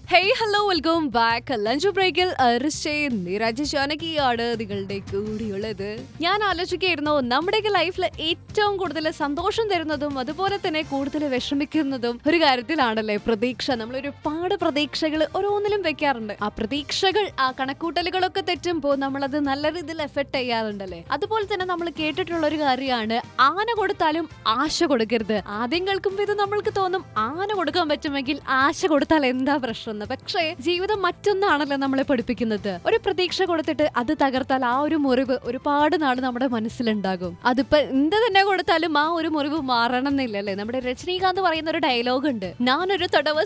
hey hello welcome back lunch ബ്രേക്കിൽ അരിശയും നിരജ ജാനകിയാണ് നിങ്ങളുടെ കൂടിയുള്ളത് ഞാൻ ആലോചിക്കുകയായിരുന്നു നമ്മുടെയൊക്കെ ലൈഫിൽ ഏറ്റവും കൂടുതൽ സന്തോഷം തരുന്നതും അതുപോലെ തന്നെ കൂടുതൽ വിഷമിക്കുന്നതും ഒരു കാര്യത്തിലാണല്ലേ പ്രതീക്ഷ നമ്മൾ ഒരുപാട് പ്രതീക്ഷകൾ ഓരോന്നിലും വെക്കാറുണ്ട് ആ പ്രതീക്ഷകൾ ആ കണക്കൂട്ടലുകളൊക്കെ തെറ്റുമ്പോൾ നമ്മളത് നല്ല രീതിയിൽ എഫക്ട് ചെയ്യാറുണ്ടല്ലേ അതുപോലെ തന്നെ നമ്മൾ കേട്ടിട്ടുള്ള ഒരു കാര്യമാണ് ആന കൊടുത്താലും ആശ കൊടുക്കരുത് ആദ്യം കേൾക്കുമ്പോൾ ഇത് നമ്മൾക്ക് തോന്നും ആന കൊടുക്കാൻ പറ്റുമെങ്കിൽ ആശ കൊടുത്താൽ എന്താ പ്രശ്നം എന്ന് പക്ഷേ ജീവിതം മറ്റൊന്നാണല്ലോ നമ്മളെ പഠിപ്പിക്കുന്നത് ഒരു പ്രതീക്ഷ കൊടുത്തിട്ട് അത് തകർത്താൽ ആ ഒരു മുറിവ് ഒരുപാട് നാൾ നമ്മുടെ മനസ്സിലുണ്ടാകും അതിപ്പോ എന്ത് തന്നെ കൊടുത്താലും ആ ഒരു മുറിവ് മാറണം എന്നില്ലല്ലേ നമ്മുടെ രജനീകാന്ത് പറയുന്ന ഒരു ഡയലോഗ് ഉണ്ട് ഞാനൊരു തടവ്